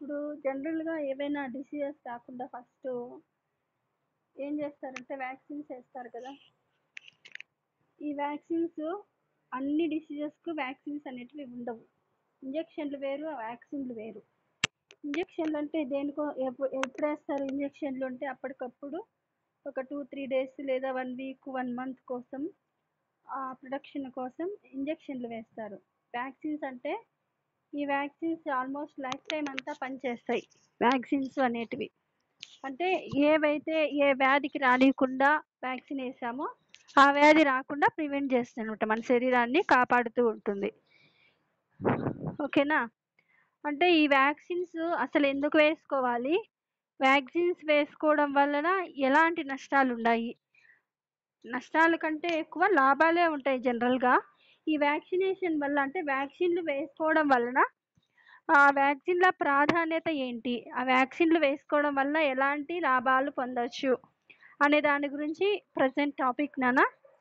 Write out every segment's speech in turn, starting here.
ఇప్పుడు జనరల్‌గా ఏవైనా డిసీజెస్ రాకుండా ఫస్టు ఏం చేస్తారంటే వ్యాక్సిన్స్ ఏస్తారు కదా! ఈ వ్యాక్సిన్స్ అన్ని డిసీజెస్‌కు వ్యాక్సిన్స్ అనేటివి ఉండవు. ఇంజెక్షన్‌లు వేరు, వ్యాక్సిన్‌లు వేరు. ఇంజెక్షన్‌లు అంటే దేనికో ఎప్పు ఎప్పుడేస్తారు ఇంజెక్షన్‌లు అంటే అప్పటికప్పుడు ఒక 2, 3 డేస్ లేదా 1 వీక్, 1 మంత్ కోసం ఆహ్, ప్రొటెక్షన్ కోసం ఇంజెక్షన్‌లు వేస్తారు. వ్యాక్సిన్స్ అంటే ఈ వ్యాక్సిన్స్ ఆల్మోస్ట్ లైఫ్ టైమ్ అంతా పనిచేస్తాయి. వ్యాక్సిన్స్ అనేటివి. అంటే ఏవైతే ఏ వ్యాధికి రానీయకుండా వ్యాక్సిన్ ఏసామో ఆ వ్యాధి రాకుండా ప్రివెంట్ చేస్తుందనమాట. మన శరీరాన్ని కాపాడుతూ ఉంటుంది. ఓకేనా? అంటే ఈ వ్యాక్సిన్స్ అసలు ఎందుకు వేసుకోవాలి? వ్యాక్సిన్స్ వేసుకోవడం వలన ఎలాంటి నష్టాలుండాయి? నష్టాల కంటే ఎక్కువ లాభాలే ఉంటాయి జనరల్‌గా. ఈ వ్యాక్సినేషన్ వల్ల అంటే వ్యాక్సిన్‌లు వేసుకోవడం వలన ఆ వ్యాక్సిన్‌ల ప్రాధాన్యత ఏంటి? ఆ వ్యాక్సిన్‌లు వేసుకోవడం వల్ల ఎలాంటి లాభాలు పొందొచ్చు? అనే దాని గురించి ప్రెజెంట్ టాపిక్ నాన్న.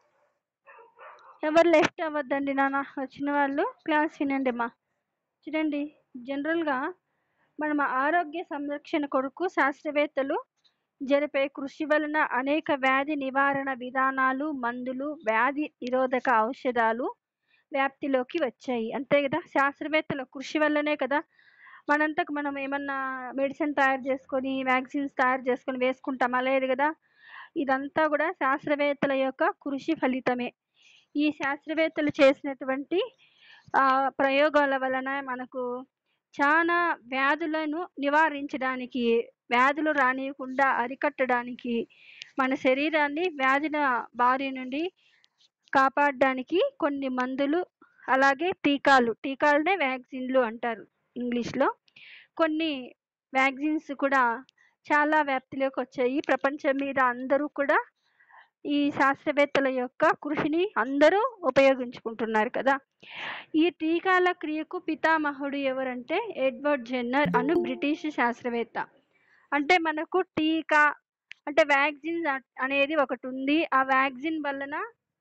ఎవరు లెఫ్ట్ అవ్వద్దండి నాన్న. వచ్చిన వాళ్ళు క్లాస్ వినండమ్మా. చూడండి జనరల్‌గా మనం ఆరోగ్య సంరక్షణ కొరకు శాస్త్రవేత్తలు జరిపే కృషి వలన అనేక వ్యాధి నివారణ విధానాలు, మందులు, వ్యాధి నిరోధక ఔషధాలు వ్యాప్తిలోకి వచ్చాయి. అంతే కదా! శాస్త్రవేత్తల కృషి వల్లనే కదా! మనంతకు మనం ఏమన్నా మెడిసిన్ తయారు చేసుకొని, వ్యాక్సిన్స్ తయారు చేసుకొని వేసుకుంటామా? లేదు కదా! ఇదంతా కూడా శాస్త్రవేత్తల యొక్క కృషి ఫలితమే. ఈ శాస్త్రవేత్తలు చేసినటువంటి ఆహ్, ప్రయోగాల వలన మనకు చానా వ్యాధులను నివారించడానికి, వ్యాధులు రానీయకుండా అరికట్టడానికి, మన శరీరాన్ని వ్యాధుల బారి నుండి కాపాడడానికి కొన్ని మందులు, అలాగే టీకాలు టీకాలనే వ్యాక్సిన్‌లు అంటారు ఇంగ్లీష్‌లో. కొన్ని వ్యాక్సిన్స్ కూడా చాలా వ్యాప్తిలోకి వచ్చాయి. ప్రపంచం మీద అందరూ కూడా ఈ శాస్త్రవేత్తల యొక్క కృషిని అందరూ ఉపయోగించుకుంటున్నారు కదా! ఈ టీకాల క్రియకు పితామహుడు ఎవరంటే ఎడ్వర్డ్ జెన్నర్ అను బ్రిటిష్ శాస్త్రవేత్త. అంటే మనకు టీకా అంటే వ్యాక్సిన్ అ అనేది ఒకటుంది. ఆ వ్యాక్సిన్ వలన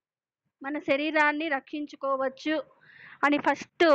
మన శరీరాన్ని రక్షించుకోవచ్చు అని ఫస్టు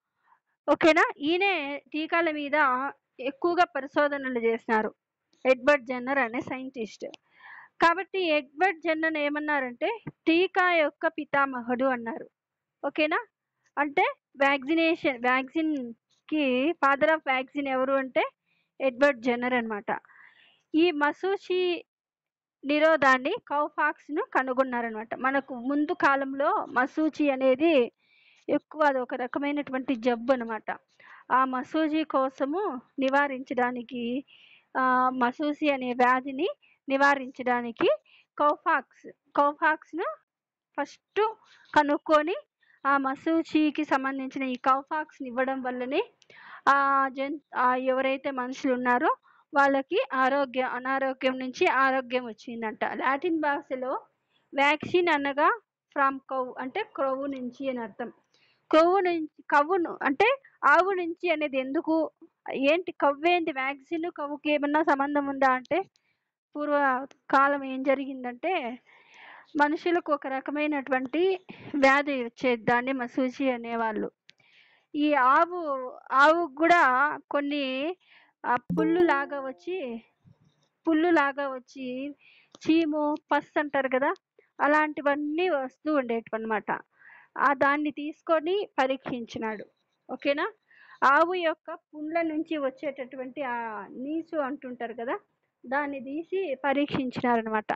ఓకేనా? ఈయనే టీకాల మీద ఎక్కువగా పరిశోధనలు చేసినారు. ఎడ్వర్డ్ జెన్నర్ అనే సైంటిస్ట్. కాబట్టి ఎడ్వర్డ్ జెన్నర్ ఏమన్నారంటే టీకా యొక్క పితామహుడు అన్నారు. ఓకేనా? అంటే వ్యాక్సినేషన్ వ్యాక్సిన్‌కి ఫాదర్ ఆఫ్ వ్యాక్సిన్ ఎవరు అంటే ఎడ్వర్డ్ జెన్నర్ అనమాట. ఈ మసూచి నిరోధాన్ని కౌఫాక్స్‌ను కనుగొన్నారనమాట. మనకు ముందు కాలంలో మసూచి అనేది ఎక్కువ అదొక రకమైనటువంటి జబ్బు అనమాట. ఆ మసూచి కోసము నివారించడానికి ఆహ్, మసూచి అనే వ్యాధిని నివారించడానికి కౌఫాక్స్ కౌఫాక్స్‌ను ఫస్టు కనుక్కొని ఆ మసూచికి సంబంధించిన ఈ కౌఫాక్స్‌ని ఇవ్వడం వల్లనే ఆహ్, జన్ ఆహ్, ఎవరైతే మనుషులున్నారో వాళ్ళకి ఆరోగ్య అనారోగ్యం నుంచి ఆరోగ్యం వచ్చిందంట. లాటిన్ భాషలో వ్యాక్సిన్ అనగా ఫ్రమ్ కౌ అంటే క్రొవ్వు నుంచి అని అర్థం. క్రొవ్వు నుంచి కవ్వును అంటే ఆవు నుంచి అనేది ఎందుకు? ఏంటి కవ్వేంది వ్యాక్సిన్ కవ్వుకి ఏమన్నా సంబంధం ఉందా అంటే పూర్వ కాలం ఏం జరిగిందంటే మనుషులకు ఒక రకమైనటువంటి వ్యాధి వచ్చేది. దాన్ని మసూచి అనేవాళ్ళు. ఈ ఆవు ఆవుకు కూడా కొన్ని ఆహ్, పుల్లులాగా వచ్చి పుల్లులాగా వచ్చి చీము, పస్ అంటారు కదా! అలాంటివన్నీ వస్తూ ఉండేటివన్నమాట. ఆ దాన్ని తీసుకొని పరీక్షించినాడు. ఓకేనా? ఆవు యొక్క పుండ్ల నుంచి వచ్చేటటువంటి ఆ నీసు అంటుంటారు కదా! దాన్ని తీసి పరీక్షించినారనమాట.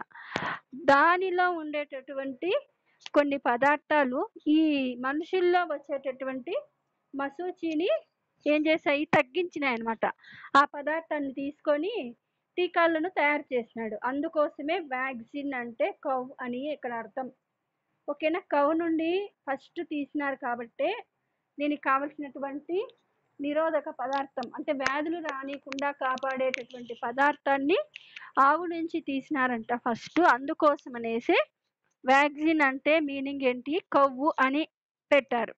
దానిలో ఉండేటటువంటి కొన్ని పదార్థాలు ఈ మనుషుల్లో వచ్చేటటువంటి మసూచిని ఏం చేశాయి? తగ్గించినాయన్నమాట. ఆ పదార్థాన్ని తీసుకొని టీకాలను తయారు చేసినాడు. అందుకోసమే వ్యాక్సిన్ అంటే కౌ అని ఇక్కడ అర్థం. ఓకేనా? కౌ నుండి ఫస్ట్ తీసినారు కాబట్టే దీనికి కావాల్సినటువంటి నిరోధక పదార్థం అంటే వ్యాధులు రానీయకుండా కాపాడేటటువంటి పదార్థాన్ని ఆవు నుంచి తీసినారంట ఫస్టు. అందుకోసమనేసి వ్యాక్సిన్ అంటే మీనింగ్ ఏంటి? కొవ్వు అని పెట్టారు.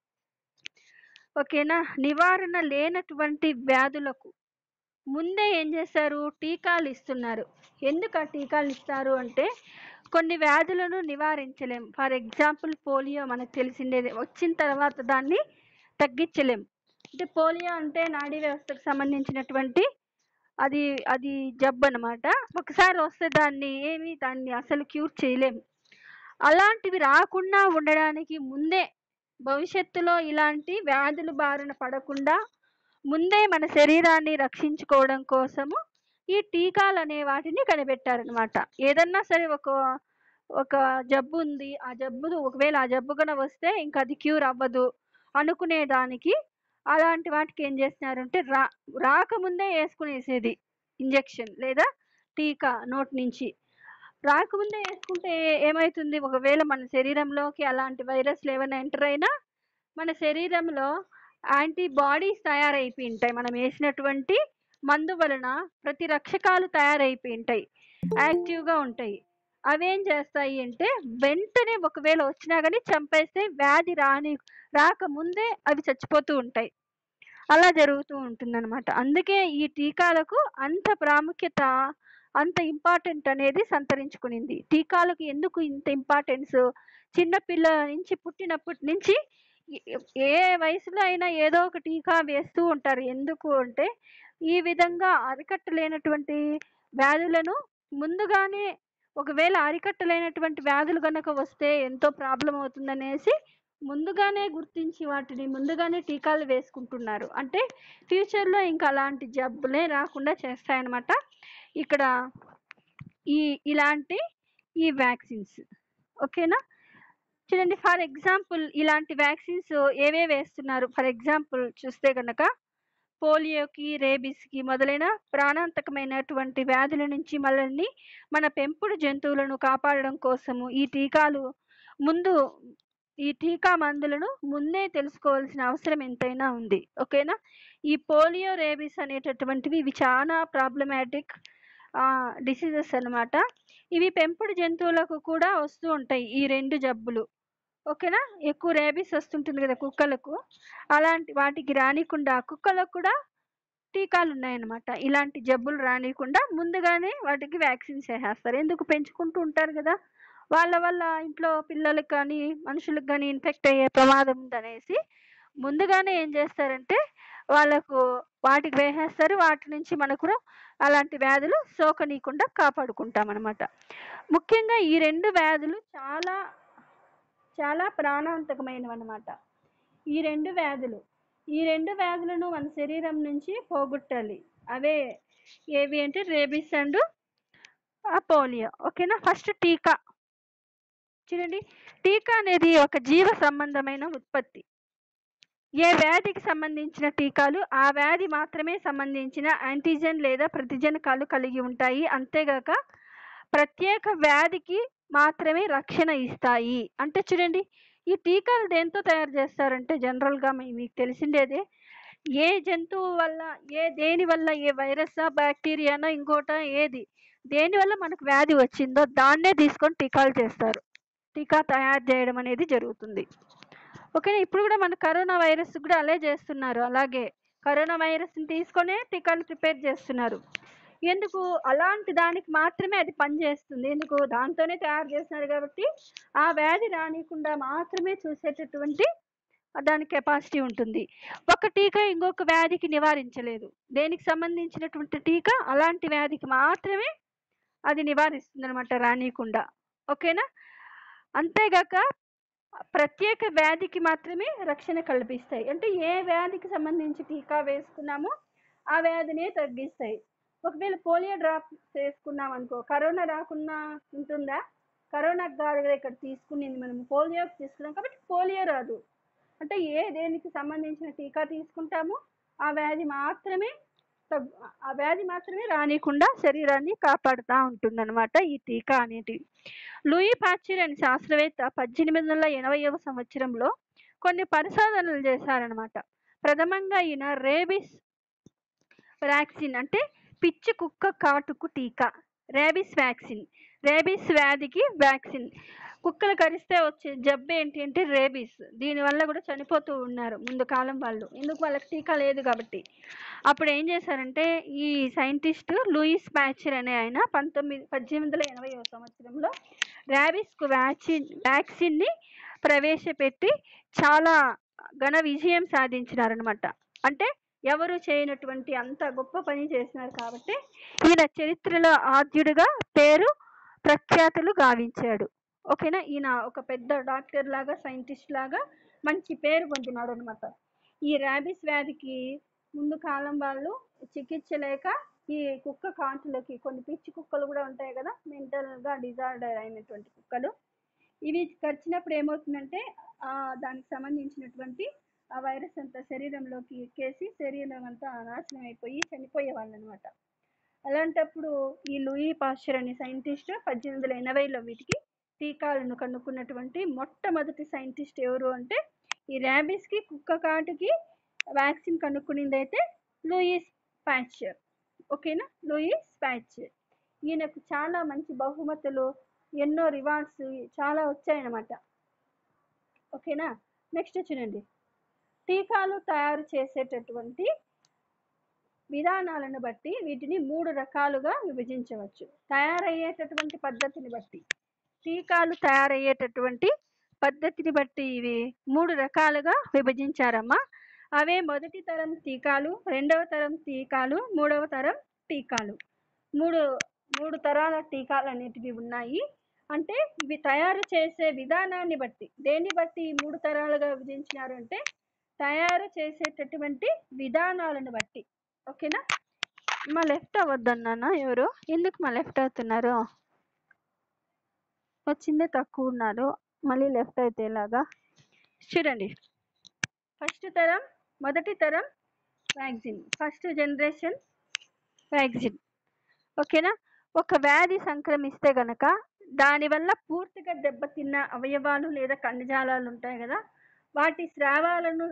ఓకేనా? నివారణ లేనటువంటి వ్యాధులకు ముందే ఏం చేశారు? టీకాలు ఇస్తున్నారు. ఎందుకు ఆ టీకాలు ఇస్తారు అంటే కొన్ని వ్యాధులను నివారించలేం. ఫర్ ఎగ్జాంపుల్ పోలియో మనకు తెలిసిందేదే. వచ్చిన తర్వాత దాన్ని తగ్గించలేం. అంటే పోలియో అంటే నాడీ వ్యవస్థకు సంబంధించినటువంటి అది అది జబ్బు అనమాట ఒకసారి వస్తే దాన్ని ఏమి దాన్ని అసలు క్యూర్ చేయలేము అలాంటివి రాకుండా ఉండడానికి ముందే భవిష్యత్తులో ఇలాంటి వ్యాధులు బారిన పడకుండా ముందే మన శరీరాన్ని రక్షించుకోవడం కోసము ఈ టీకాలు అనే వాటిని కనిపెట్టారనమాట ఏదన్నా సరే ఒక ఒక జబ్బు ఉంది ఆ జబ్బు ఒకవేళ ఆ జబ్బు కనుక వస్తే ఇంకా అది క్యూర్ అవ్వదు అనుకునే దానికి అలాంటి వాటికి ఏం చేస్తున్నారంటే రా రాకముందే వేసుకునేసేది ఇంజెక్షన్ లేదా టీకా నోటి నుంచి రాకముందే వేసుకుంటే ఏమవుతుంది ఒకవేళ మన శరీరంలోకి అలాంటి వైరస్లు ఏమైనా ఎంటర్ అయినా మన శరీరంలో యాంటీబాడీస్ తయారైపోయి ఉంటాయి మనం వేసినటువంటి మందు వలన ప్రతి రక్షకాలు తయారైపోయి ఉంటాయి యాక్టివ్గా ఉంటాయి అవేం చేస్తాయి అంటే వెంటనే ఒకవేళ వచ్చినా కానీ చంపేస్తే వ్యాధి రాని రాకముందే అవి చచ్చిపోతూ ఉంటాయి అలా జరుగుతూ ఉంటుందన్నమాట అందుకే ఈ టీకాలకు అంత ప్రాముఖ్యత అంత ఇంపార్టెంట్ అనేది సంతరించుకునింది టీకాలకు ఎందుకు ఇంత ఇంపార్టెన్స్ చిన్నపిల్లల నుంచి పుట్టినప్పటి నుంచి ఏ వయసులో అయినా ఏదో ఒక టీకా వేస్తూ ఉంటారు ఎందుకు అంటే ఈ విధంగా అరికట్టలేనటువంటి వ్యాధులను ముందుగానే ఒకవేళ అరికట్టలేనటువంటి వ్యాధులు కనుక వస్తే ఎంతో ప్రాబ్లం అవుతుందనేసి ముందుగానే గుర్తించి వాటిని ముందుగానే టీకాలు వేసుకుంటున్నారు అంటే ఫ్యూచర్లో ఇంకా అలాంటి జబ్బులే రాకుండా చేస్తాయన్నమాట ఇక్కడ ఈ ఇలాంటి ఈ వ్యాక్సిన్స్ ఓకేనా చూడండి ఫర్ ఎగ్జాంపుల్ ఇలాంటి వ్యాక్సిన్స్ ఏవే వేస్తున్నారు ఫర్ ఎగ్జాంపుల్ చూస్తే కనుక పోలియోకి రేబీస్కి మొదలైన ప్రాణాంతకమైనటువంటి వ్యాధుల నుంచి మనల్ని మన పెంపుడు జంతువులను కాపాడడం కోసము ఈ టీకాలు ముందు ఈ టీకా మందులను ముందే తెలుసుకోవాల్సిన అవసరం ఎంతైనా ఉంది ఓకేనా ఈ పోలియో రేబీస్ అనేటటువంటివి ఇవి చాలా ప్రాబ్లమాటిక్ డిసీజెస్ అన్నమాట ఇవి పెంపుడు జంతువులకు కూడా వస్తూ ఉంటాయి ఈ రెండు జబ్బులు ఓకేనా ఎక్కువ రేబీస్ వస్తుంటుంది కదా కుక్కలకు అలాంటి వాటికి రానికుండా కుక్కలకు కూడా టీకాలు ఉన్నాయన్నమాట ఇలాంటి జబ్బులు రానికుండా ముందుగానే వాటికి వ్యాక్సిన్స్ వేసేస్తారు ఎందుకు పెంచుకుంటూ ఉంటారు కదా వాళ్ళ వల్ల ఇంట్లో పిల్లలకు కానీ మనుషులకు కానీ ఇన్ఫెక్ట్ అయ్యే ప్రమాదం ఉందనేసి ముందుగానే ఏం చేస్తారంటే వాళ్ళకు వాటికి వేసేస్తారు వాటి నుంచి మనకు అలాంటి వ్యాధులు సోకనీయకుండా కాపాడుకుంటాం అనమాట ముఖ్యంగా ఈ రెండు వ్యాధులు చాలా చాలా ప్రాణాంతకమైనవి అనమాట ఈ రెండు వ్యాధులు ఈ రెండు వ్యాధులను మన శరీరం నుంచి పోగొట్టాలి అవే ఏవి అంటే రేబీస్ అండ్ పోలియో ఓకేనా ఫస్ట్ టీకా చూడండి టీకా అనేది ఒక జీవ సంబంధమైన ఉత్పత్తి ఏ వ్యాధికి సంబంధించిన టీకాలు ఆ వ్యాధి మాత్రమే సంబంధించిన యాంటీజెన్ లేదా ప్రతిజనకాలు కలిగి ఉంటాయి అంతేగాక ప్రత్యేక వ్యాధికి మాత్రమే రక్షణ ఇస్తాయి అంటే చూడండి ఈ టీకాలు దేంతో తయారు చేస్తారంటే జనరల్గా మీకు తెలిసిండేదే ఏ జంతువు వల్ల ఏ దేని వల్ల ఏ వైరస్ బ్యాక్టీరియానో ఇంకోట ఏది దేని వల్ల మనకు వ్యాధి వచ్చిందో దాన్నే తీసుకొని టీకాలు చేస్తారు టీకా తయారు చేయడం అనేది జరుగుతుంది ఓకే ఇప్పుడు కూడా మన కరోనా వైరస్ కూడా అలే చేస్తున్నారు అలాగే కరోనా వైరస్ని తీసుకొనే టీకాలు ప్రిపేర్ చేస్తున్నారు ఎందుకు అలాంటి దానికి మాత్రమే అది పనిచేస్తుంది ఎందుకు దాంతోనే తయారు చేస్తున్నారు కాబట్టి ఆ వ్యాధి రానికుండా మాత్రమే చూసేటటువంటి దాని కెపాసిటీ ఉంటుంది ఒక టీకా ఇంకొక వ్యాధికి నివారించలేదు దేనికి సంబంధించినటువంటి టీకా అలాంటి వ్యాధికి మాత్రమే అది నివారిస్తుంది అనమాట రానియకుండా ఓకేనా అంతేగాక ప్రత్యేక వ్యాధికి మాత్రమే రక్షణ కల్పిస్తాయి అంటే ఏ వ్యాధికి సంబంధించి టీకా వేసుకున్నామో ఆ వ్యాధినే తగ్గిస్తాయి ఒకవేళ పోలియో డ్రాప్ వేసుకున్నాం అనుకో కరోనా రాకుండా ఉంటుందా కరోనా కాదు కదా ఇక్కడ తీసుకునేది మనం పోలియోకి తీసుకున్నాం కాబట్టి పోలియో రాదు అంటే ఏ దేనికి సంబంధించిన టీకా తీసుకుంటామో ఆ వ్యాధి మాత్రమే తగ్గు ఆ వ్యాధి మాత్రమే రానియకుండా శరీరాన్ని కాపాడుతూ ఉంటుందన్నమాట ఈ టీకా అనేటివి లూయి పాచర్ అనే శాస్త్రవేత్త పద్దెనిమిది వందల ఎనభైవ సంవత్సరంలో కొన్ని పరిశోధనలు చేశారనమాట ప్రథమంగా ఈయన రేబిస్ వ్యాక్సిన్ అంటే పిచ్చి కుక్క కాటుకు టీకా రేబిస్ వ్యాక్సిన్ రేబిస్ వ్యాధికి వ్యాక్సిన్ కుక్కలు కరిస్తే వచ్చే జబ్బు ఏంటి అంటే రేబీస్ దీనివల్ల కూడా చనిపోతూ ఉన్నారు ముందు కాలం వాళ్ళు ఎందుకు వాళ్ళకి టీకా లేదు కాబట్టి అప్పుడు ఏం చేశారంటే ఈ సైంటిస్ట్ లూయిస్ ప్యాచర్ అనే ఆయన పంతొమ్మిది పద్దెనిమిది వందల ఎనభై సంవత్సరంలో ర్యాబిస్కు వ్యాక్సిన్ వ్యాక్సిన్ని ప్రవేశపెట్టి చాలా ఘన విజయం సాధించినారనమాట అంటే ఎవరు చేయనటువంటి అంత గొప్ప పని చేసినారు కాబట్టి ఈయన చరిత్రలో ఆద్యుడిగా పేరు ప్రఖ్యాతులు గావించాడు ఓకేనా ఈయన ఒక పెద్ద డాక్టర్ లాగా సైంటిస్ట్ లాగా మంచి పేరు పొందినాడు అనమాట ఈ ర్యాబిస్ వ్యాధికి ముందు కాలం వాళ్ళు చికిత్స లేక ఈ కుక్క కాంతులకి కొన్ని పిచ్చి కుక్కలు కూడా ఉంటాయి కదా మెంటల్గా డిజార్డర్ అయినటువంటి కుక్కలు ఇవి కరిచినప్పుడు ఏమవుతుందంటే ఆ దానికి సంబంధించినటువంటి ఆ వైరస్ అంతా శరీరంలోకి ఎక్కేసి శరీరం అంతా నాశనం అయిపోయి చనిపోయేవాళ్ళు అనమాట అలాంటప్పుడు ఈ లూయి పాశ్చర్ అనే సైంటిస్ట్ పద్దెనిమిది వందల ఎనభైలో వీటికి టీకాలను కనుక్కున్నటువంటి మొట్టమొదటి సైంటిస్ట్ ఎవరు అంటే ఈ ర్యాబిస్కి కుక్క కాటుకి వ్యాక్సిన్ కనుక్కునింది అయితే లూయిస్ పాశ్చర్ ఓకేనా లూయిస్ పాశ్చర్ ఈయనకు చాలా మంచి బహుమతులు ఎన్నో రివార్డ్స్ చాలా వచ్చాయన్నమాట ఓకేనా నెక్స్ట్ చూడండి టీకాలు తయారు చేసేటటువంటి విధానాలను బట్టి వీటిని మూడు రకాలుగా విభజించవచ్చు తయారయ్యేటటువంటి పద్ధతిని బట్టి టీకాలు తయారయ్యేటటువంటి పద్ధతిని బట్టి ఇవి మూడు రకాలుగా విభజించారమ్మా అవే మొదటి తరం టీకాలు రెండవ తరం టీకాలు మూడవ తరం టీకాలు మూడు మూడు తరాల టీకాలు అనేటివి ఉన్నాయి అంటే ఇవి తయారు చేసే విధానాన్ని బట్టి దేన్ని బట్టి ఈ మూడు తరాలుగా విభజించినారు అంటే తయారు చేసేటటువంటి విధానాలను బట్టి ఓకేనా మా లెఫ్ట్ అవ్వద్దన్నానా ఎవరు ఎందుకు మా లెఫ్ట్ అవుతున్నారు వచ్చిందే తక్కువ ఉన్నారు మళ్ళీ లెఫ్ట్ అయితే ఎలాగా చూడండి ఫస్ట్ తరం మొదటి తరం వ్యాక్సిన్ ఫస్ట్ జనరేషన్ వ్యాక్సిన్ ఓకేనా ఒక వ్యాధి సంక్రమిస్తే గనక దానివల్ల పూర్తిగా దెబ్బతిన్న అవయవాలు లేదా కణజాలాలు ఉంటాయి కదా వాటి స్రావాలను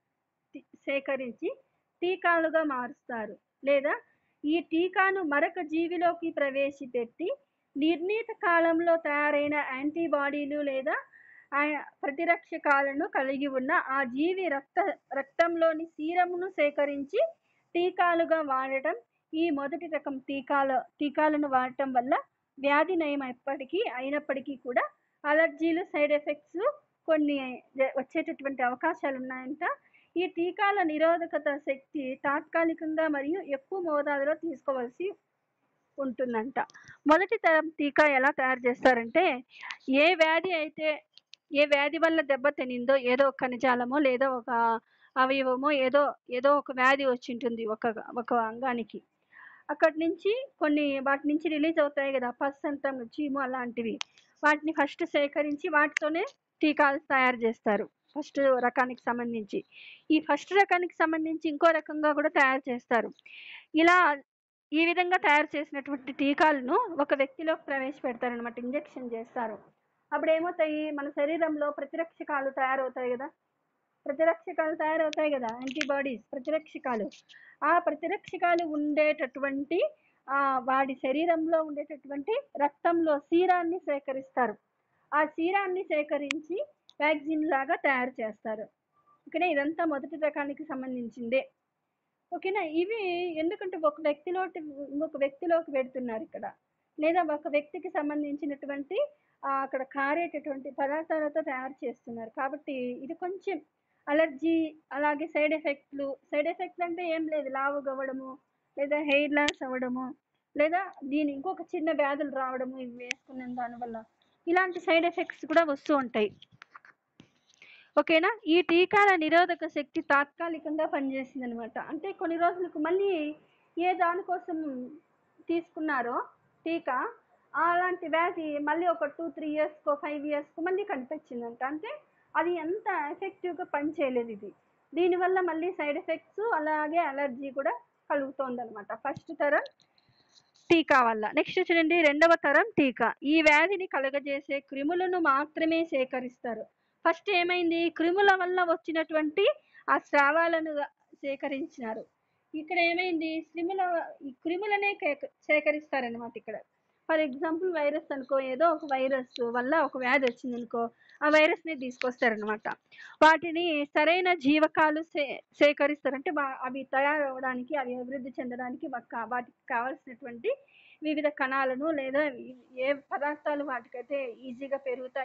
తి- సేకరించి టీకాలుగా మారుస్తారు లేదా ఈ టీకాను మరొక జీవిలోకి ప్రవేశపెట్టి నిర్ణీత కాలంలో తయారైన యాంటీబాడీలు లేదా ఆ ప్రతిరక్షకాలను కలిగి ఉన్న ఆ జీవి రక్త రక్తంలోని సీరమును సేకరించి టీకాలుగా వాడటం ఈ మొదటి రకం టీకాల టీకాలను వాడటం వల్ల వ్యాధి నయం ఎప్పటికీ అయినప్పటికీ కూడా అలర్జీలు సైడ్ ఎఫెక్ట్స్ కొన్ని జ- వచ్చేటటువంటి అవకాశాలు ఉన్నాయంట ఈ టీకాల నిరోధకత శక్తి తాత్కాలికంగా మరియు ఎక్కువ మోతాదులో తీసుకోవాల్సి ఉంటుందంట మొదటి తరం టీకా ఎలా తయారు చేస్తారంటే ఏ వ్యాధి అయితే ఏ వ్యాధి వల్ల దెబ్బతినిందో ఏదో ఒక కణజాలమో లేదో ఒక అవయవమో ఏదో ఏదో ఒక వ్యాధి వచ్చి ఉంటుంది ఒక ఒక అంగానికి అక్కడి నుంచి కొన్ని వాటి నుంచి రిలీజ్ అవుతాయి కదా పస్ అంటాం చీము అలాంటివి వాటిని ఫస్ట్ సేకరించి వాటితోనే టీకాలు తయారు చేస్తారు ఫస్ట్ రకానికి సంబంధించి ఈ ఫస్ట్ రకానికి సంబంధించి ఇంకో రకంగా కూడా తయారు చేస్తారు ఇలా ఈ విధంగా తయారు చేసినటువంటి టీకాలను ఒక వ్యక్తిలోకి ప్రవేశపెడతారనమాట ఇంజెక్షన్ చేస్తారు అప్పుడు ఏమవుతాయి మన శరీరంలో ప్రతిరక్షకాలు తయారవుతాయి కదా ప్రతిరక్షకాలు తయారవుతాయి కదా యాంటీబాడీస్ ప్రతిరక్షకాలు ఆ ప్రతిరక్షకాలు ఉండేటటువంటి ఆ వాడి శరీరంలో ఉండేటటువంటి రక్తంలో సీరాన్ని సేకరిస్తారు ఆ సీరాన్ని సేకరించి వ్యాక్సిన్ లాగా తయారు చేస్తారు ఓకేనా ఇదంతా మొదటి రకానికి సంబంధించిందే ఓకేనా ఇవి ఎందుకంటే ఒక వ్యక్తిలోకి ఇంకొక వ్యక్తిలోకి పెడుతున్నారు ఇక్కడ లేదా ఒక వ్యక్తికి సంబంధించినటువంటి ఆ, అక్కడ కారేటటువంటి పదార్థాలతో తయారు చేస్తున్నారు కాబట్టి ఇది కొంచెం అలర్జీ అలాగే సైడ్ ఎఫెక్ట్లు సైడ్ ఎఫెక్ట్లు అంటే ఏం లేదు లావు అవ్వడము లేదా హెయిర్ లాస్ అవ్వడము లేదా దీని ఇంకొక చిన్న వ్యాధులు రావడము ఇవి వేసుకున్న దానివల్ల ఇలాంటి సైడ్ ఎఫెక్ట్స్ కూడా వస్తూ ఉంటాయి ఓకేనా ఈ టీకాల నిరోధక శక్తి తాత్కాలికంగా పనిచేసింది అనమాట అంటే కొన్ని రోజులకు మళ్ళీ ఏ దానికోసం తీసుకున్నారో టీకా అలాంటి వ్యాధి మళ్ళీ ఒక టూ త్రీ ఇయర్స్కో ఫైవ్ ఇయర్స్కో మళ్ళీ కనిపించిందంట అంటే అది ఎంత ఎఫెక్టివ్గా పనిచేయలేదు ఇది దీనివల్ల మళ్ళీ సైడ్ ఎఫెక్ట్స్ అలాగే అలర్జీ కూడా కలుగుతోంది అనమాట ఫస్ట్ తరం టీకా వల్ల నెక్స్ట్ చూడండి రెండవ తరం టీకా ఈ వ్యాధిని కలుగజేసే క్రిములను మాత్రమే సేకరిస్తారు ఫస్ట్ ఏమైంది క్రిముల వల్ల వచ్చినటువంటి ఆ స్రావాలను సేకరించినారు ఇక్కడ ఏమైంది క్రిముల ఈ క్రిములనే కేక- సేకరిస్తారనమాట ఇక్కడ ఫర్ ఎగ్జాంపుల్ వైరస్ అనుకో ఏదో ఒక వైరస్ వల్ల ఒక వ్యాధి వచ్చింది అనుకో ఆ వైరస్ని తీసుకొస్తారనమాట వాటిని సరైన జీవకాలు సే సేకరిస్తారు అంటే వా- అవి తయారవడానికి అవి అభివృద్ధి చెందడానికి వా- కా- వాటికి కావాల్సినటువంటి వివిధ కణాలను లేదా ఏ పదార్థాలు వాటికైతే ఈజీగా పెరుగుతాయో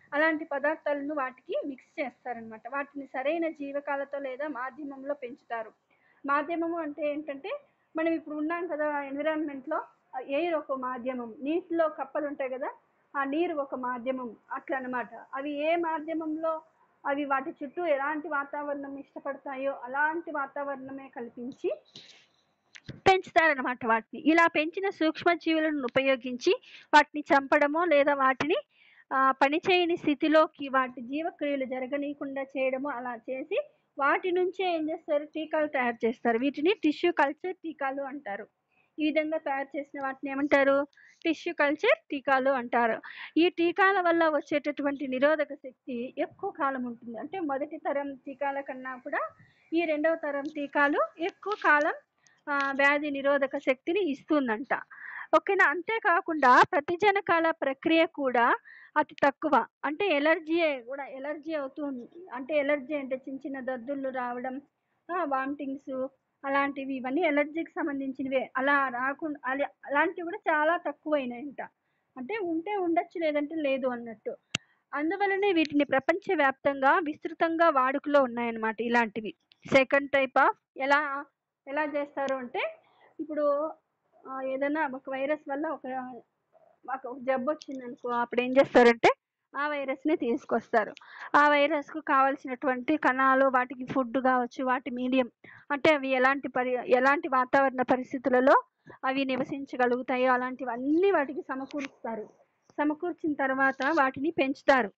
అలాంటి పదార్థాలను వాటికి మిక్స్ చేస్తారనమాట వాటిని సరైన జీవకాలతో లేదా మాధ్యమంలో పెంచుతారు మాధ్యమము అంటే ఏంటంటే మనం ఇప్పుడు ఉన్నాం కదా ఎన్విరాన్మెంట్లో ఎయిర్ ఒక మాధ్యమం నీటిలో కప్పలు ఉంటాయి కదా ఆ నీరు ఒక మాధ్యమం అట్లా అనమాట అవి ఏ మాధ్యమంలో అవి వాటి చుట్టూ ఎలాంటి వాతావరణం ఇష్టపడతాయో అలాంటి వాతావరణమే కల్పించి పెంచుతారనమాట వాటిని ఇలా పెంచిన సూక్ష్మజీవులను ఉపయోగించి వాటిని చంపడమో లేదా వాటిని ఆ, పనిచేయని స్థితిలోకి వాటి జీవక్రియలు జరగనీయకుండా చేయడము అలా చేసి వాటి నుంచే ఏం చేస్తారు టీకాలు తయారు చేస్తారు వీటిని టిష్యూ కల్చర్ టీకాలు అంటారు ఈ విధంగా తయారు చేసిన వాటిని ఏమంటారు టిష్యూ కల్చర్ టీకాలు అంటారు ఈ టీకాల వల్ల వచ్చేటటువంటి నిరోధక శక్తి ఎక్కువ కాలం ఉంటుంది అంటే మొదటి తరం టీకాల కన్నా కూడా ఈ రెండవ తరం టీకాలు ఎక్కువ కాలం ఆ, వ్యాధి నిరోధక శక్తిని ఇస్తుందంట ఓకేనా అంతేకాకుండా ప్రతిజనకాల ప్రక్రియ కూడా అతి తక్కువ అంటే ఎలర్జీ కూడా ఎలర్జీ అవుతుంది అంటే ఎలర్జీ అంటే చిన్న చిన్న దద్దుర్లు రావడం వామిటింగ్స్ అలాంటివి ఇవన్నీ ఎలర్జీకి సంబంధించినవే అలా రాకుండా అలా అలాంటివి కూడా చాలా తక్కువైనాయంట అంటే ఉంటే ఉండొచ్చు లేదంటే లేదు అన్నట్టు అందువలనే వీటిని ప్రపంచవ్యాప్తంగా విస్తృతంగా వాడుకలో ఉన్నాయన్నమాట ఇలాంటివి సెకండ్ టైప్ ఆఫ్ ఎలా ఎలా చేస్తారు అంటే ఇప్పుడు ఆ, ఏదైనా ఒక వైరస్ వల్ల ఒక మాకు ఒక జబ్బు వచ్చింది అనుకో అప్పుడు ఏం చేస్తారంటే ఆ వైరస్ని తీసుకొస్తారు ఆ వైరస్కు కావాల్సినటువంటి కణాలు వాటికి ఫుడ్ కావచ్చు వాటి మీడియం అంటే అవి ఎలాంటి పరి ఎలాంటి వాతావరణ పరిస్థితులలో అవి నివసించగలుగుతాయో అలాంటివన్నీ వాటికి సమకూరుస్తారు సమకూర్చిన తర్వాత వాటిని పెంచుతారు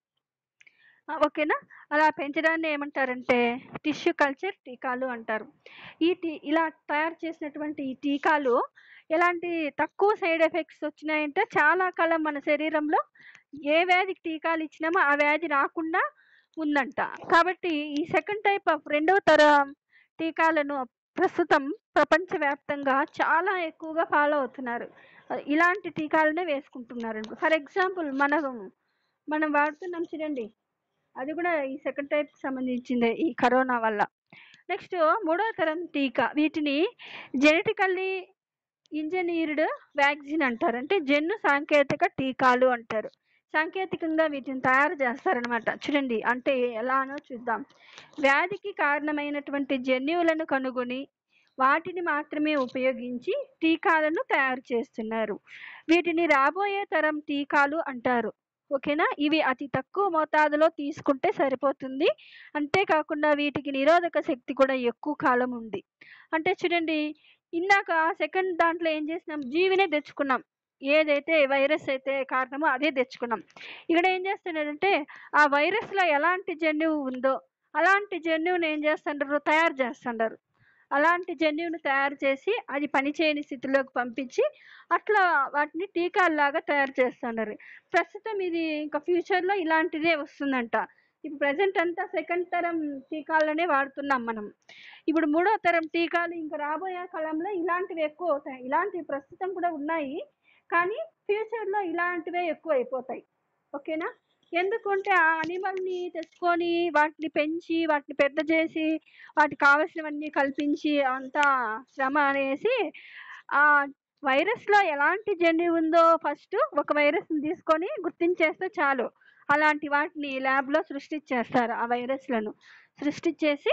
ఆ, ఓకేనా అలా పెంచడాన్ని ఏమంటారంటే టిష్యూ కల్చర్ టీకాలు అంటారు ఈ టీ ఇలా తయారు చేసినటువంటి ఈ టీకాలు ఎలాంటి తక్కువ సైడ్ ఎఫెక్ట్స్ వచ్చినాయంటే చాలా కాలం మన శరీరంలో ఏ వ్యాధికి టీకాలు ఇచ్చినామో ఆ వ్యాధి రాకుండా ఉందంట కాబట్టి ఈ సెకండ్ టైప్ ఆఫ్ రెండవ తరం టీకాలను ప్రస్తుతం ప్రపంచవ్యాప్తంగా చాలా ఎక్కువగా ఫాలో అవుతున్నారు ఇలాంటి టీకాలనే వేసుకుంటున్నారు ఫర్ ఎగ్జాంపుల్ మనం మనం వాడుతున్నాం చూడండి అది కూడా ఈ సెకండ్ టైప్ సంబంధించిందే ఈ కరోనా వల్ల నెక్స్ట్ మూడో తరం టీకా వీటిని జెనెటికల్లీ ఇంజనీర్డ్ వ్యాక్సిన్ అంటారు అంటే జన్ను సాంకేతిక టీకాలు అంటారు సాంకేతికంగా వీటిని తయారు చేస్తారనమాట చూడండి అంటే ఎలానో చూద్దాం వ్యాధికి కారణమైనటువంటి జన్యువులను కనుగొని వాటిని మాత్రమే ఉపయోగించి టీకాలను తయారు చేస్తున్నారు వీటిని రాబోయే తరం టీకాలు అంటారు ఓకేనా ఇవి అతి తక్కువ మోతాదులో తీసుకుంటే సరిపోతుంది అంతేకాకుండా వీటికి నిరోధక శక్తి కూడా ఎక్కువ కాలం ఉంది అంటే చూడండి ఇందాక సెకండ్ దాంట్లో ఏం చేసినాం జీవినే తెచ్చుకున్నాం ఏదైతే వైరస్ అయితే కారణమో అదే తెచ్చుకున్నాం ఇక్కడ ఏం చేస్తున్నారంటే ఆ వైరస్లో ఎలాంటి జన్యువు ఉందో అలాంటి జన్యువుని ఏం చేస్తుంటారు తయారు చేస్తుంటారు అలాంటి జన్యువును తయారు చేసి అది పనిచేయని స్థితిలోకి పంపించి అట్లా వాటిని టీకాల్లాగా తయారు చేస్తున్నారు ప్రస్తుతం ఇది ఇంకా ఫ్యూచర్లో ఇలాంటిదే వస్తుందంట ఇప్పుడు ప్రజెంట్ అంతా సెకండ్ తరం టీకాలనే వాడుతున్నాం మనం ఇప్పుడు మూడో తరం టీకాలు ఇంకా రాబోయే కాలంలో ఇలాంటివి ఎక్కువ అవుతాయి ఇలాంటివి ప్రస్తుతం కూడా ఉన్నాయి కానీ ఫ్యూచర్లో ఇలాంటివే ఎక్కువ అయిపోతాయి ఓకేనా ఎందుకంటే ఆ అనిమల్ని తెచ్చుకొని వాటిని పెంచి వాటిని పెద్ద చేసి వాటికి కావలసినవన్నీ కల్పించి అంతా శ్రమ అనేసి ఆ వైరస్లో ఎలాంటి జన్యువు ఉందో ఫస్ట్ ఒక వైరస్ని తీసుకొని గుర్తించేస్తే చాలు అలాంటి వాటిని ల్యాబ్లో సృష్టించేస్తారు ఆ వైరస్లను సృష్టించేసి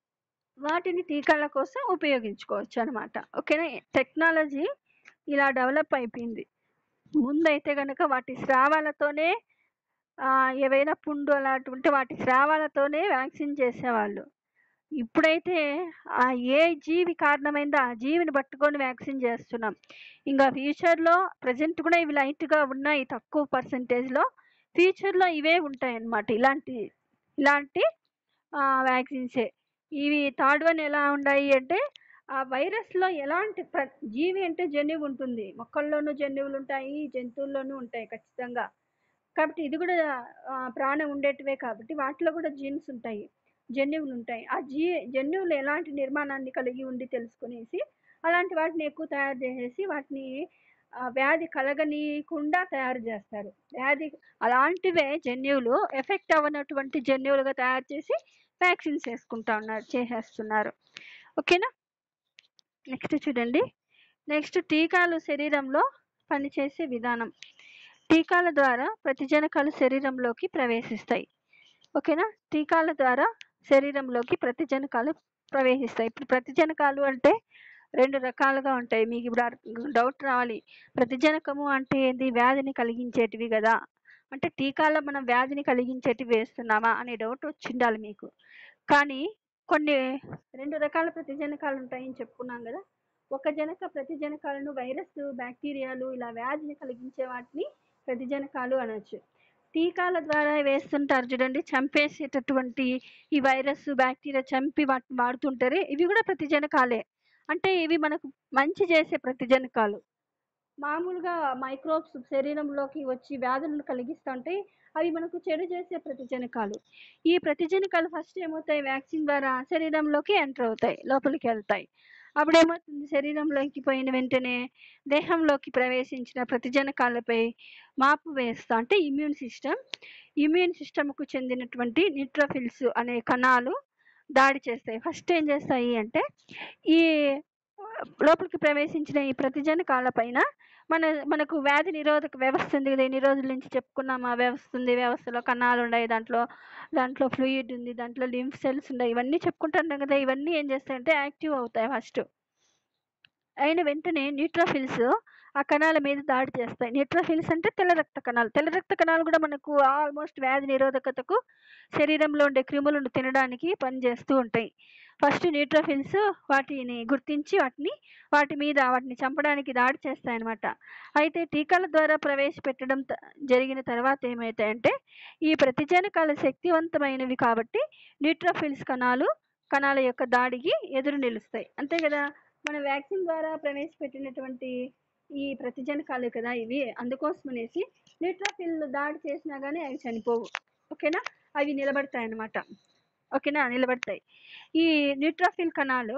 వాటిని టీకాల కోసం ఉపయోగించుకోవచ్చు అనమాట ఓకేనా టెక్నాలజీ ఇలా డెవలప్ అయిపోయింది ముందైతే కనుక వాటి స్రావాలతోనే ఆ, ఏవైనా పుండు అలాంటి ఉంటే వాటి స్రావాలతోనే వ్యాక్సిన్ చేసేవాళ్ళు ఇప్పుడైతే ఆ ఏ జీవి కారణమైందో ఆ జీవిని పట్టుకొని వ్యాక్సిన్ చేస్తున్నాం ఇంకా ఫ్యూచర్లో ప్రజెంట్ కూడా ఇవి లైట్గా ఉన్నాయి తక్కువ పర్సంటేజ్లో ఫ్యూచర్లో ఇవే ఉంటాయి అన్నమాట ఇలాంటి ఇలాంటి వ్యాక్సిన్సే ఇవి థర్డ్ వన్ ఎలా ఉన్నాయి అంటే ఆ వైరస్లో ఎలాంటి ప్ర జీవి అంటే జన్యువు ఉంటుంది మొక్కల్లోనూ జన్యువులు ఉంటాయి జంతువుల్లోనూ ఉంటాయి ఖచ్చితంగా కాబట్టి ఇది కూడా ఆ, ప్రాణం ఉండేటివే కాబట్టి వాటిలో కూడా జీన్స్ ఉంటాయి జన్యువులు ఉంటాయి ఆ జీ జన్యువులు ఎలాంటి నిర్మాణాన్ని కలిగి ఉండి తెలుసుకునేసి అలాంటి వాటిని ఎక్కువ తయారు చేసేసి వాటిని ఆ, వ్యాధి కలగనీయకుండా తయారు చేస్తారు వ్యాధి అలాంటివే జన్యువులు ఎఫెక్ట్ అవ్వనటువంటి జన్యువులుగా తయారు చేసి వ్యాక్సిన్స్ వేసుకుంటా ఉన్నారు చేసేస్తున్నారు ఓకేనా నెక్స్ట్ చూడండి నెక్స్ట్ టీకాలు శరీరంలో పనిచేసే విధానం టీకాల ద్వారా ప్రతిజనకాలు శరీరంలోకి ప్రవేశిస్తాయి ఓకేనా టీకాల ద్వారా శరీరంలోకి ప్రతిజనకాలు ప్రవేశిస్తాయి ఇప్పుడు ప్రతిజనకాలు అంటే రెండు రకాలుగా ఉంటాయి మీకు ఇప్పుడు అర్- డౌట్ రావాలి ప్రతిజనకము అంటే ఏంది వ్యాధిని కలిగించేటివి కదా అంటే టీకాలో మనం వ్యాధిని కలిగించేటివి వేస్తున్నామా అనే డౌట్ వచ్చిండాలి మీకు కానీ కొన్ని రెండు రకాల ప్రతిజనకాలు ఉంటాయని చెప్పుకున్నాం కదా ఒక జనక ప్రతిజనకాలను వైరస్ బ్యాక్టీరియాలు ఇలా వ్యాధిని కలిగించే వాటిని ప్రతిజనకాలు అనొచ్చు టీకాల ద్వారా వేస్తుంటారు చూడండి చంపేసేటటువంటి ఈ వైరస్ బ్యాక్టీరియా చంపి వాటిని వాడుతుంటారు ఇవి కూడా ప్రతిజనకాలే అంటే ఇవి మనకు మంచి చేసే ప్రతిజనకాలు మామూలుగా మైక్రోబ్స్ శరీరంలోకి వచ్చి వ్యాధులను కలిగిస్తుంటే అవి మనకు చెడు చేసే ప్రతిజనకాలు ఈ ప్రతిజనకాలు ఫస్ట్ ఏమవుతాయి వ్యాక్సిన్ ద్వారా శరీరంలోకి ఎంటర్ అవుతాయి లోపలికి వెళ్తాయి అప్పుడు ఏమవుతుంది శరీరంలోకి పోయిన వెంటనే దేహంలోకి ప్రవేశించిన ప్రతిజనకాలపై మాపు వేస్తా అంటే ఇమ్యూన్ సిస్టమ్ ఇమ్యూన్ సిస్టమ్కు చెందినటువంటి న్యూట్రోఫిల్స్ అనే కణాలు దాడి చేస్తాయి ఫస్ట్ ఏం చేస్తాయి అంటే ఈ లోపలికి ప్రవేశించిన ఈ ప్రతిజనకాల పైన మన మనకు వ్యాధి నిరోధక వ్యవస్థ ఉంది కదా ఎన్ని రోజుల నుంచి చెప్పుకున్నాం ఆ వ్యవస్థ ఉంది వ్యవస్థలో కణాలు ఉన్నాయి దాంట్లో దాంట్లో ఫ్లూయిడ్ ఉంది దాంట్లో లింఫ్ సెల్స్ ఉన్నాయి ఇవన్నీ చెప్పుకుంటున్నాం కదా ఇవన్నీ ఏం చేస్తాయంటే యాక్టివ్ అవుతాయి ఫస్ట్ అయిన వెంటనే న్యూట్రోఫిల్స్ ఆ కణాల మీద దాడి చేస్తాయి న్యూట్రోఫిల్స్ అంటే తెల్ల రక్త కణాలు తెల్ల రక్త కణాలు కూడా మనకు ఆల్మోస్ట్ వ్యాధి నిరోధకతకు శరీరంలో ఉండే క్రిములను తినడానికి పనిచేస్తూ ఉంటాయి ఫస్ట్ న్యూట్రోఫిల్స్ వాటిని గుర్తించి వాటిని వాటి మీద వాటిని చంపడానికి దాడి చేస్తాయన్నమాట అయితే టీకాల ద్వారా ప్రవేశపెట్టడం త- జరిగిన తర్వాత ఏమవుతాయంటే ఈ ప్రతిజనకాల శక్తివంతమైనవి కాబట్టి న్యూట్రోఫిల్స్ కణాలు కణాల యొక్క దాడికి ఎదురు నిలుస్తాయి అంతే కదా మన వ్యాక్సిన్ ద్వారా ప్రవేశపెట్టినటువంటి ఈ ప్రతిజనకాలు కదా ఇవి అందుకోసం అనేసి న్యూట్రోఫిల్ దాడి చేసినా కానీ అవి చనిపోవు ఓకేనా అవి నిలబడతాయి అన్నమాట ఓకేనా నిలబడతాయి ఈ న్యూట్రోఫిల్ కణాలు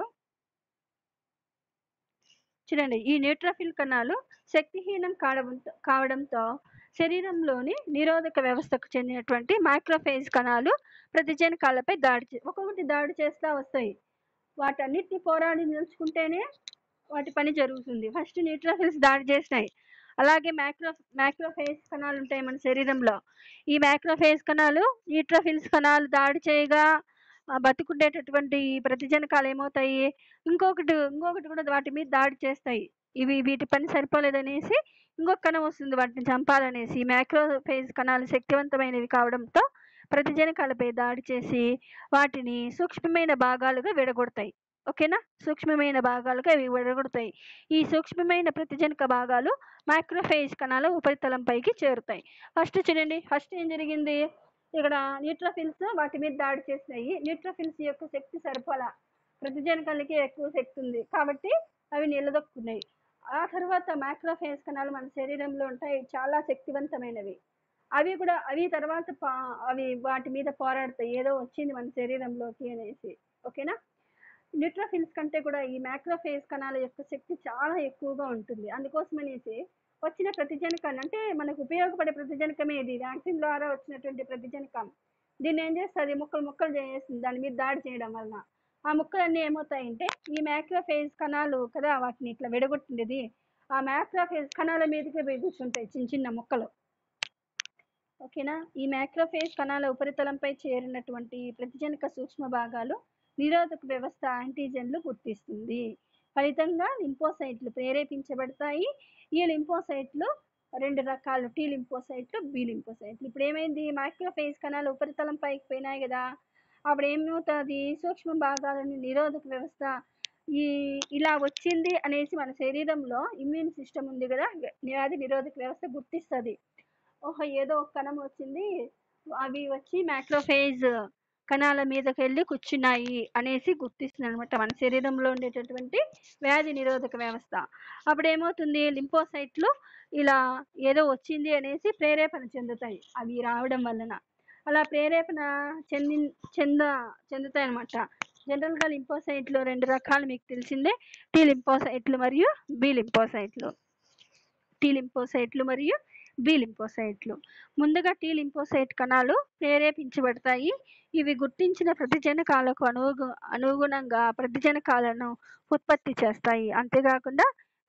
చూడండి ఈ న్యూట్రోఫిల్ కణాలు శక్తిహీనం కావడంతో కావడంతో శరీరంలోని నిరోధక వ్యవస్థకు చెందినటువంటి మైక్రోఫేజ్ కణాలు ప్రతిజనకాలపై దాడి చే ఒక్కొక్కటి దాడి చేస్తూ వస్తాయి వాటన్నిటిని పోరాడి నిలుచుకుంటేనే వాటి పని జరుగుతుంది ఫస్ట్ న్యూట్రోఫిల్స్ దాడి చేసినాయి అలాగే మ్యాక్రో మ్యాక్రోఫేజ్ కణాలు ఉంటాయి మన శరీరంలో ఈ మ్యాక్రోఫేజ్ కణాలు న్యూట్రోఫిల్స్ కణాలు దాడి చేయగా ఆ, బతికుండేటటువంటి ఈ ప్రతిజనకాలు ఏమవుతాయి ఇంకొకటి ఇంకొకటి కూడా వాటి మీద దాడి చేస్తాయి ఇవి వీటి పని సరిపోలేదనేసి ఇంకొక కణం వస్తుంది వాటిని చంపాలనేసి ఈ మ్యాక్రోఫేజ్ కణాలు శక్తివంతమైనవి కావడంతో ప్రతిజనకాలపై దాడి చేసి వాటిని సూక్ష్మమైన భాగాలుగా విడగొడతాయి ఓకేనా సూక్ష్మమైన భాగాలుగా ఇవి విడగొడతాయి ఈ సూక్ష్మమైన ప్రతిజనక భాగాలు మైక్రోఫేజ్ కణాల ఉపరితలంపైకి చేరుతాయి ఫస్ట్ చూడండి ఫస్ట్ ఏం జరిగింది ఇక్కడ న్యూట్రోఫిల్స్ వాటి మీద దాడి చేసినాయి న్యూట్రోఫిల్స్ యొక్క శక్తి సరిపోలా ప్రతిజనకాలకి ఎక్కువ శక్తి ఉంది కాబట్టి అవి నిలదొక్కున్నాయి ఆ తర్వాత మైక్రోఫేజ్ కణాలు మన శరీరంలో ఉంటాయి చాలా శక్తివంతమైనవి అవి కూడా అవి తర్వాత పా- అవి వాటి మీద పోరాడతాయి ఏదో వచ్చింది మన శరీరంలోకి అనేసి ఓకేనా న్యూట్రోఫిల్స్ కంటే కూడా ఈ మ్యాక్రోఫేజ్ కణాల యొక్క శక్తి చాలా ఎక్కువగా ఉంటుంది అందుకోసం అనేసి వచ్చిన ప్రతిజనకాన్ని అంటే మనకు ఉపయోగపడే ప్రతిజనకమే ఇది వ్యాక్సిన్ ద్వారా వచ్చినటువంటి ప్రతిజనకం దీన్ని ఏం చేస్తుంది ముక్కలు ముక్కలు చేసేస్తుంది దాని మీద దాడి చేయడం వలన ఆ ముక్కలన్నీ ఏమవుతాయంటే ఈ మ్యాక్రోఫేజ్ కణాలు కదా వాటిని ఇట్లా విడగొట్టిండేది ఆ మ్యాక్రోఫేజ్ కణాల మీదకే పోయి కూర్చుంటాయి చిన్న చిన్న ముక్కలు ఓకేనా ఈ మ్యాక్రోఫేజ్ కణాల ఉపరితలంపై చేరినటువంటి ప్రతిజనక సూక్ష్మ భాగాలు నిరోధక వ్యవస్థ యాంటీజెన్లు గుర్తిస్తుంది ఫలితంగా లింపోసైట్లు ప్రేరేపించబడతాయి ఈ లింపోసైట్లు రెండు రకాలు టీ లింపోసైట్లు బి లింపోసైట్లు ఇప్పుడు ఏమైంది మైక్రోఫేజ్ కణాలు ఉపరితలం పైకి పోయినాయి కదా అప్పుడు ఏమవుతుంది సూక్ష్మ భాగాలని నిరోధక వ్యవస్థ ఈ ఇలా వచ్చింది అనేసి మన శరీరంలో ఇమ్యూన్ సిస్టమ్ ఉంది కదా వ్యాధి నిరోధక వ్యవస్థ గుర్తిస్తుంది ఓహో ఏదో ఒక కణం వచ్చింది అవి వచ్చి మ్యాక్రోఫేజ్ కణాల మీదకి వెళ్ళి కూర్చున్నాయి అనేసి గుర్తిస్తుంది అనమాట మన శరీరంలో ఉండేటటువంటి వ్యాధి నిరోధక వ్యవస్థ అప్పుడు ఏమవుతుంది లింపోసైట్లు ఇలా ఏదో వచ్చింది అనేసి ప్రేరేపణ చెందుతాయి అవి రావడం వలన అలా ప్రేరేపణ చెంది చెంద చెందుతాయి అనమాట జనరల్గా లింపోసైట్లు రెండు రకాలు మీకు తెలిసిందే టీ లింపోసైట్లు మరియు బి లింపోసైట్లు టీ లింపోసైట్లు మరియు బి లింపోసైట్లు ముందుగా టీ లింపోసైట్ కణాలు ప్రేరేపించబడతాయి ఇవి గుర్తించిన ప్రతిజనకాలకు అనుగు అనుగుణంగా ప్రతిజనకాలను ఉత్పత్తి చేస్తాయి అంతేకాకుండా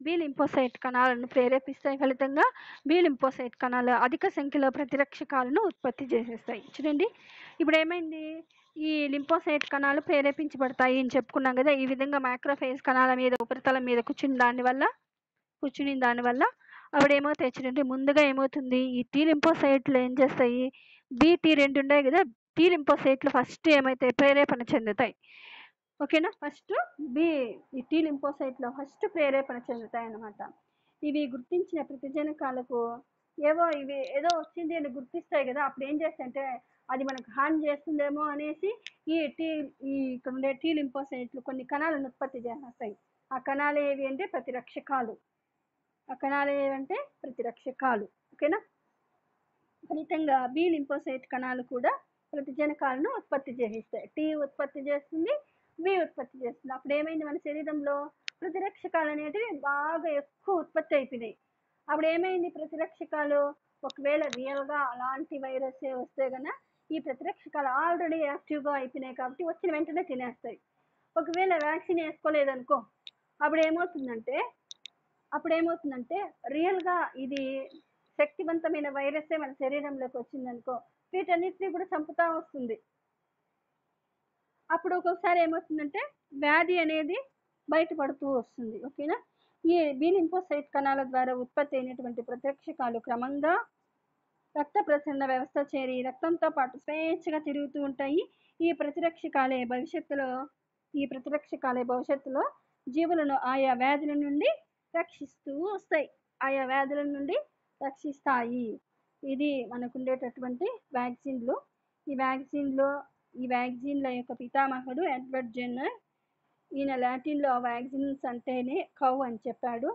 బి లింపోసైట్ కణాలను ప్రేరేపిస్తాయి ఫలితంగా బి లింపోసైట్ కణాలు అధిక సంఖ్యలో ప్రతిరక్షకాలను ఉత్పత్తి చేసేస్తాయి చూడండి ఇప్పుడు ఏమైంది ఈ లింపోసైట్ కణాలు ప్రేరేపించబడతాయి అని చెప్పుకున్నాం కదా ఈ విధంగా మైక్రోఫేజ్ కణాల మీద ఉపరితలం మీద కూర్చుని దానివల్ల కూర్చుని దానివల్ల అప్పుడు ఏమవుతాయి చూడండి ముందుగా ఏమవుతుంది ఈ టీ లింపోసైట్లు ఏం చేస్తాయి బి టీ రెండు ఉన్నాయి కదా టీ లింపోసైట్లు ఫస్ట్ ఏమైతాయి ప్రేరేపణ చెందుతాయి ఓకేనా ఫస్ట్ బి ఈ టీ లింపోసైట్లో ఫస్ట్ ప్రేరేపణ చెందుతాయి అన్నమాట ఇవి గుర్తించిన ప్రతిజనకాలకు ఏవో ఇవి ఏదో వచ్చింది అని గుర్తిస్తాయి కదా అప్పుడు ఏం చేస్తాయంటే అది మనకు హాని చేస్తుందేమో అనేసి ఈ టీ ఈ ఇక్కడ ఉండే టీ లింపోసైట్లు కొన్ని కణాలను ఉత్పత్తి చేస్తాయి ఆ కణాలు ఏవి అంటే ప్రతిరక్షకాలు ఆ కణాలు ఏవంటే ప్రతిరక్షకాలు ఓకేనా ఫలితంగా బి లింపోసైట్ కణాలు కూడా ప్రతిజనకాలను ఉత్పత్తి చేస్తాయి టీ ఉత్పత్తి చేస్తుంది బి ఉత్పత్తి చేస్తుంది అప్పుడు ఏమైంది మన శరీరంలో ప్రతిరక్షకాలు అనేటివి బాగా ఎక్కువ ఉత్పత్తి అయిపోయినాయి అప్పుడు ఏమైంది ప్రతిరక్షకాలు ఒకవేళ రియల్గా అలాంటి వైరస్ వస్తే గన ఈ ప్రతిరక్షకాలు ఆల్రెడీ యాక్టివ్గా అయిపోయినాయి కాబట్టి వచ్చిన వెంటనే తినేస్తాయి ఒకవేళ వ్యాక్సిన్ వేసుకోలేదనుకో అప్పుడు ఏమవుతుందంటే అప్పుడు ఏమవుతుందంటే రియల్గా ఇది శక్తివంతమైన వైరసే మన శరీరంలోకి వచ్చిందనుకో వీటన్నిటిని కూడా చంపుతా వస్తుంది అప్పుడు ఒక్కొక్కసారి ఏమవుతుందంటే వ్యాధి అనేది బయటపడుతూ వస్తుంది ఓకేనా ఈ బి లింపోసైట్ కణాల ద్వారా ఉత్పత్తి అయినటువంటి ప్రత్యక్షకాలు క్రమంగా రక్త ప్రసరణ వ్యవస్థ చేరి రక్తంతో పాటు స్వేచ్ఛగా తిరుగుతూ ఉంటాయి ఈ ప్రతిరక్షకాలే భవిష్యత్తులో ఈ ప్రతిరక్షకాలే భవిష్యత్తులో జీవులను ఆయా వ్యాధుల నుండి రక్షిస్తూ వస్తాయి ఆయా వ్యాధుల నుండి రక్షిస్తాయి ఇది మనకు ఉండేటటువంటి వ్యాక్సిన్లు ఈ వ్యాక్సిన్లో ఈ వ్యాక్సిన్ల యొక్క పితామహుడు ఎడ్వర్డ్ జెన్నర్ ఈయన లాటిన్లో వ్యాక్సిన్స్ అంటేనే కవ్ అని చెప్పాడు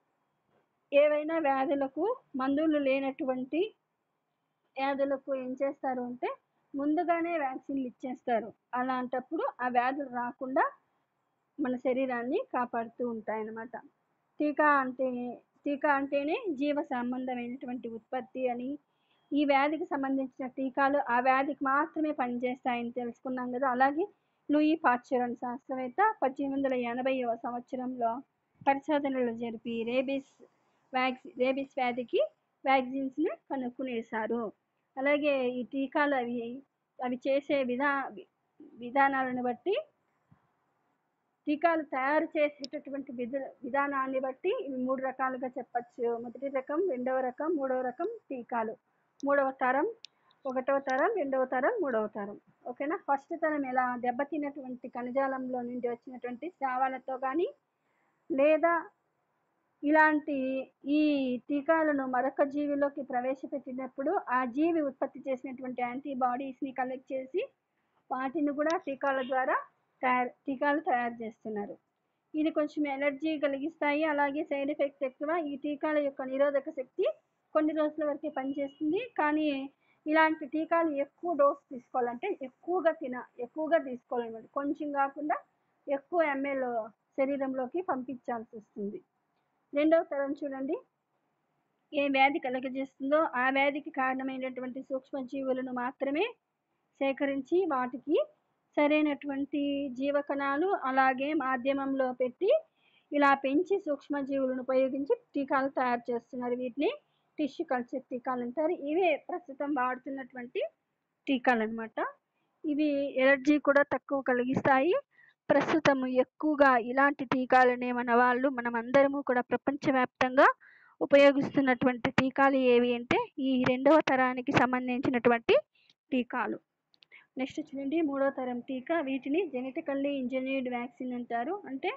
ఏవైనా వ్యాధులకు మందులు లేనటువంటి వ్యాధులకు ఏం చేస్తారు అంటే ముందుగానే వ్యాక్సిన్లు ఇచ్చేస్తారు అలాంటప్పుడు ఆ వ్యాధులు రాకుండా మన శరీరాన్ని కాపాడుతూ ఉంటాయన్నమాట టీకా అంటే టీకా అంటేనే జీవ సంబంధమైనటువంటి ఉత్పత్తి అని ఈ వ్యాధికి సంబంధించిన టీకాలు ఆ వ్యాధికి మాత్రమే పనిచేస్తాయని తెలుసుకున్నాం కదా అలాగే లూయి పాశ్చర్ అనే శాస్త్రవేత్త పద్దెనిమిది వందల ఎనభైవ సంవత్సరంలో పరిశోధనలు జరిపి రేబీస్ వ్యాక్సి రేబీస్ వ్యాధికి వ్యాక్సిన్స్ని కనుక్కునేశారు అలాగే ఈ టీకాలు అవి అవి చేసే విధా విధానాలను బట్టి టీకాలు తయారు చేసేటటువంటి విధ విధానాన్ని బట్టి ఇవి మూడు రకాలుగా చెప్పచ్చు మొదటి రకం రెండవ రకం మూడవ రకం టీకాలు మూడవ తరం ఒకటవ తరం రెండవ తరం మూడవ తరం ఓకేనా ఫస్ట్ తరం ఎలా దెబ్బతిన్నటువంటి కణజాలంలో నుండి వచ్చినటువంటి స్రావాలతో కానీ లేదా ఇలాంటి ఈ టీకాలను మరొక జీవిలోకి ప్రవేశపెట్టినప్పుడు ఆ జీవి ఉత్పత్తి చేసినటువంటి యాంటీబాడీస్ని కలెక్ట్ చేసి వాటిని కూడా టీకాల ద్వారా తయారు టీకాలు తయారు చేస్తున్నారు ఇది కొంచెం ఎనర్జీ కలిగిస్తాయి అలాగే సైడ్ ఎఫెక్ట్ ఎక్కువ ఈ టీకాల యొక్క నిరోధక శక్తి కొన్ని రోజుల వరకే పనిచేస్తుంది కానీ ఇలాంటి టీకాలు ఎక్కువ డోస్ తీసుకోవాలంటే ఎక్కువగా తిన ఎక్కువగా తీసుకోవాలన్నమాట కొంచెం కాకుండా ఎక్కువ ఎంఎల్ శరీరంలోకి పంపించాల్సి వస్తుంది రెండవ తరం చూడండి ఏ వ్యాధి కలగజేస్తుందో ఆ వ్యాధికి కారణమైనటువంటి సూక్ష్మజీవులను మాత్రమే సేకరించి వాటికి సరైనటువంటి జీవకణాలు అలాగే మాధ్యమంలో పెట్టి ఇలా పెంచి సూక్ష్మజీవులను ఉపయోగించి టీకాలు తయారు చేస్తున్నారు వీటిని టిష్యూ కల్చర్ టీకాలు అంటారు ఇవే ప్రస్తుతం వాడుతున్నటువంటి టీకాలు అనమాట ఇవి ఎలర్జీ కూడా తక్కువ కలిగిస్తాయి ప్రస్తుతం ఎక్కువగా ఇలాంటి టీకాలనే మన వాళ్ళు మనం అందరము కూడా ప్రపంచవ్యాప్తంగా ఉపయోగిస్తున్నటువంటి టీకాలు ఏవి అంటే ఈ రెండవ తరానికి సంబంధించినటువంటి టీకాలు నెక్స్ట్ చూడండి మూడో తరం టీకా వీటిని జెనెటికల్లీ ఇంజనీర్డ్ వ్యాక్సిన్ అంటారు అంటే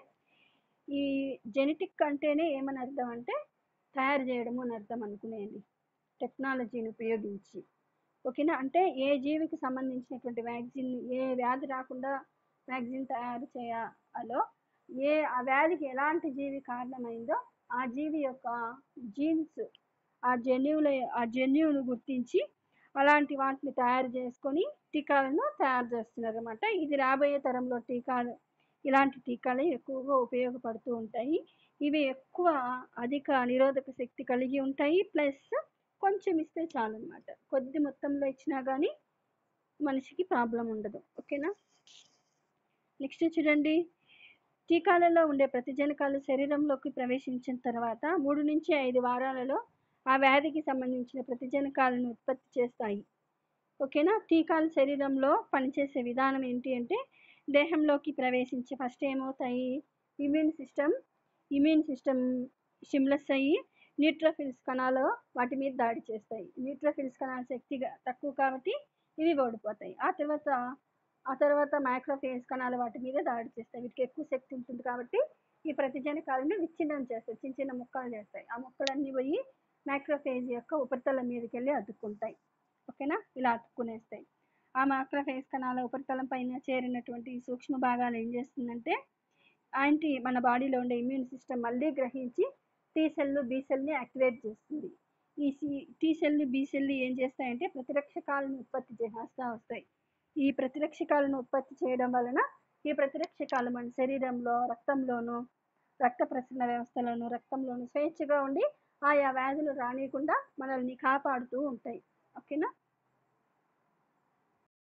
ఈ జెనెటిక్ అంటేనే ఏమని అర్థం అంటే తయారు చేయడము అని అర్థం అనుకునేది టెక్నాలజీని ఉపయోగించి ఓకేనా అంటే ఏ జీవికి సంబంధించినటువంటి వ్యాక్సిన్ ఏ వ్యాధి రాకుండా వ్యాక్సిన్ తయారు చేయాలో ఏ ఆ వ్యాధికి ఎలాంటి జీవి కారణమైందో ఆ జీవి యొక్క జీన్స్ ఆ జన్యువుల ఆ జన్యువును గుర్తించి అలాంటి వాటిని తయారు చేసుకొని టీకాలను తయారు చేస్తున్నారు అనమాట ఇది రాబోయే తరంలో టీకాలు ఇలాంటి టీకాలు ఎక్కువగా ఉపయోగపడుతూ ఉంటాయి ఇవి ఎక్కువ అధిక నిరోధక శక్తి కలిగి ఉంటాయి ప్లస్ కొంచెం ఇస్తే చాలు అనమాట కొద్ది మొత్తంలో ఇచ్చినా కానీ మనిషికి ప్రాబ్లం ఉండదు ఓకేనా నెక్స్ట్ చూడండి టీకాలలో ఉండే ప్రతిజనకాలు శరీరంలోకి ప్రవేశించిన తర్వాత మూడు నుంచి ఐదు వారాలలో ఆ వ్యాధికి సంబంధించిన ప్రతిజనకాలను ఉత్పత్తి చేస్తాయి ఓకేనా టీకాలు శరీరంలో పనిచేసే విధానం ఏంటి అంటే దేహంలోకి ప్రవేశించి ఫస్ట్ ఏమవుతాయి immune system immune system stimulus అయ్యి న్యూట్రోఫిల్స్ కణాలు వాటి మీద దాడి చేస్తాయి న్యూట్రోఫిల్స్ కణాల శక్తి తక్కువ కాబట్టి ఇవి ఓడిపోతాయి ఆ తర్వాత ఆ తర్వాత మైక్రోఫేజ్ కణాలు వాటి మీద దాడి చేస్తాయి వీటికి ఎక్కువ శక్తి ఉంటుంది కాబట్టి ఈ ప్రతిజనకాలను విచ్ఛిన్నం చేస్తాయి చిన్న చిన్న ముక్కలు చేస్తాయి ఆ ముక్కలన్నీ పోయి మైక్రోఫేజ్ యొక్క ఉపరితలం మీదకి వెళ్ళి అతుక్కుంటాయి ఓకేనా ఇలా అతుక్కునేస్తాయి ఆ మైక్రోఫేజ్ కణాల ఉపరితలం పైన చేరినటువంటి ఈ సూక్ష్మ భాగాలు ఏం చేస్తుందంటే యాంటీ మన బాడీలో ఉండే ఇమ్యూన్ సిస్టమ్ మళ్ళీ గ్రహించి టీ సెల్లు బి సెల్ని యాక్టివేట్ చేస్తుంది ఈ సి టీ సెల్లు బి సెల్లు ఏం చేస్తాయంటే ప్రతిరక్షకాలను ఉత్పత్తి చేస్తూ వస్తాయి ఈ ప్రతిరక్షకాలను ఉత్పత్తి చేయడం వలన ఈ ప్రతిరక్షకాలు మన శరీరంలో రక్తంలోను రక్త ప్రసరణ వ్యవస్థలోను రక్తంలోను స్వేచ్ఛగా ఉండి ఆయా వ్యాధులు రానియకుండా మనల్ని కాపాడుతూ ఉంటాయి ఓకేనా